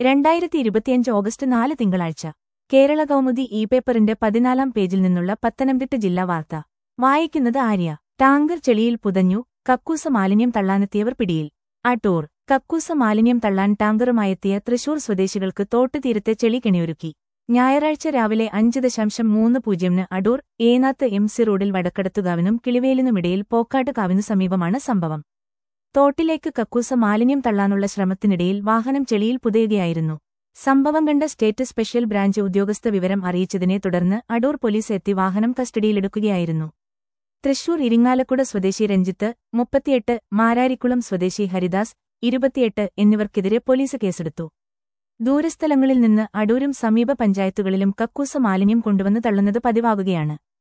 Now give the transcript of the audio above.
രണ്ടായിരത്തി ഇരുപത്തിയഞ്ച് ഓഗസ്റ്റ് നാല് തിങ്കളാഴ്ച കേരള കൗമുദി ഇ പേപ്പറിന്റെ പതിനാലാം പേജിൽ നിന്നുള്ള പത്തനംതിട്ട ജില്ലാ വാർത്ത വായിക്കുന്നത് ആര്യ ടാങ്കർ ചെളിയിൽ പുതഞ്ഞു കക്കൂസ മാലിന്യം തള്ളാനെത്തിയവർ പിടിയിൽ അടൂർ കക്കൂസ മാലിന്യം തള്ളാൻ ടാങ്കറുമായെത്തിയ തൃശൂർ സ്വദേശികൾക്ക് തോട്ടുതീരത്തെ ചെളി കെണിയൊരുക്കി ഞായറാഴ്ച രാവിലെ അഞ്ച് ദശാംശം മൂന്ന് പൂജ്യമിന് അടൂർ ഏനാത്ത് എം സി റോഡിൽ വടക്കടത്തുകാവിനും കിളിവേലിനുമിടയിൽ പോക്കാട്ടുകാവിനു സമീപമാണ് സംഭവം തോട്ടിലേക്ക് കക്കൂസ മാലിന്യം തള്ളാനുള്ള ശ്രമത്തിനിടയിൽ വാഹനം ചെളിയിൽ പുതയുകയായിരുന്നു സംഭവം കണ്ട സ്റ്റേറ്റ് സ്പെഷ്യൽ ബ്രാഞ്ച് ഉദ്യോഗസ്ഥ വിവരം അറിയിച്ചതിനെ തുടർന്ന് അടൂർ പോലീസ് എത്തി വാഹനം കസ്റ്റഡിയിലെടുക്കുകയായിരുന്നു തൃശൂർ ഇരിങ്ങാലക്കുട സ്വദേശി രഞ്ജിത്ത് മുപ്പത്തിയെട്ട് മാരാരിക്കുളം സ്വദേശി ഹരിദാസ് ഇരുപത്തിയെട്ട് എന്നിവർക്കെതിരെ പോലീസ് കേസെടുത്തു ദൂരസ്ഥലങ്ങളിൽ നിന്ന് അടൂരും സമീപ പഞ്ചായത്തുകളിലും കക്കൂസ മാലിന്യം കൊണ്ടുവന്ന് തള്ളുന്നത് പതിവാകുകയാണ്